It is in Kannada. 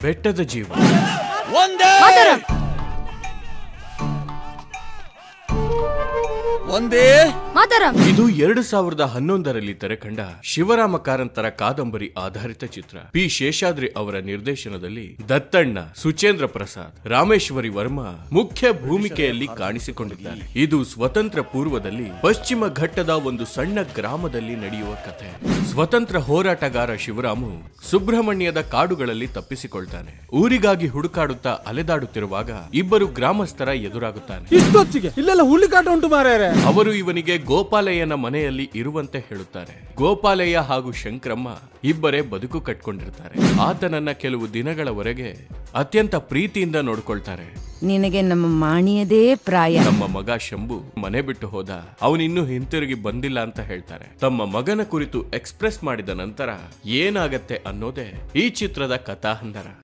ಬೆಟ್ಟದ ಜೀವ ಒಂದೇ ಒಂದೇ ಮಾತಾರಾಮ್ ಇದು ಎರಡು ಸಾವಿರದ ಹನ್ನೊಂದರಲ್ಲಿ ತೆರೆಕಂಡ ಶಿವರಾಮ ಕಾರಂತರ ಕಾದಂಬರಿ ಆಧಾರಿತ ಚಿತ್ರ ಪಿ ಶೇಷಾದ್ರಿ ಅವರ ನಿರ್ದೇಶನದಲ್ಲಿ ದತ್ತಣ್ಣ ಸುಚೇಂದ್ರ ಪ್ರಸಾದ್ ರಾಮೇಶ್ವರಿ ವರ್ಮಾ ಮುಖ್ಯ ಭೂಮಿಕೆಯಲ್ಲಿ ಕಾಣಿಸಿಕೊಂಡಿದ್ದಾರೆ ಇದು ಸ್ವತಂತ್ರ ಪೂರ್ವದಲ್ಲಿ ಪಶ್ಚಿಮ ಘಟ್ಟದ ಒಂದು ಸಣ್ಣ ಗ್ರಾಮದಲ್ಲಿ ನಡೆಯುವ ಕಥೆ ಸ್ವತಂತ್ರ ಹೋರಾಟಗಾರ ಶಿವರಾಮು ಸುಬ್ರಹ್ಮಣ್ಯದ ಕಾಡುಗಳಲ್ಲಿ ತಪ್ಪಿಸಿಕೊಳ್ತಾನೆ ಊರಿಗಾಗಿ ಹುಡುಕಾಡುತ್ತಾ ಅಲೆದಾಡುತ್ತಿರುವಾಗ ಇಬ್ಬರು ಗ್ರಾಮಸ್ಥರ ಎದುರಾಗುತ್ತಾನೆ ಇಷ್ಟೊತ್ತಿಗೆ ಇಲ್ಲೆಲ್ಲ ಹುಲ್ಲಿಕಾಟ ಉಂಟು ಮಾರ್ಯಾರೆ ಅವರು ಇವನಿಗೆ ಗೋಪಾಲಯ್ಯನ ಮನೆಯಲ್ಲಿ ಇರುವಂತೆ ಹೇಳುತ್ತಾರೆ ಗೋಪಾಲಯ್ಯ ಹಾಗೂ ಶಂಕ್ರಮ್ಮ ಇಬ್ಬರೇ ಬದುಕು ಕಟ್ಕೊಂಡಿರ್ತಾರೆ ಆತನನ್ನ ಕೆಲವು ದಿನಗಳವರೆಗೆ ಅತ್ಯಂತ ಪ್ರೀತಿಯಿಂದ ನೋಡ್ಕೊಳ್ತಾರೆ ನಿನಗೆ ನಮ್ಮ ಮಾಣಿಯದೇ ಪ್ರಾಯ ತಮ್ಮ ಮಗ ಶಂಭು ಮನೆ ಬಿಟ್ಟು ಹೋದ ಅವನಿನ್ನೂ ಹಿಂತಿರುಗಿ ಬಂದಿಲ್ಲ ಅಂತ ಹೇಳ್ತಾರೆ ತಮ್ಮ ಮಗನ ಕುರಿತು ಎಕ್ಸ್ಪ್ರೆಸ್ ಮಾಡಿದ ನಂತರ ಏನಾಗತ್ತೆ ಅನ್ನೋದೇ ಈ ಚಿತ್ರದ ಕಥಾಹಂದರ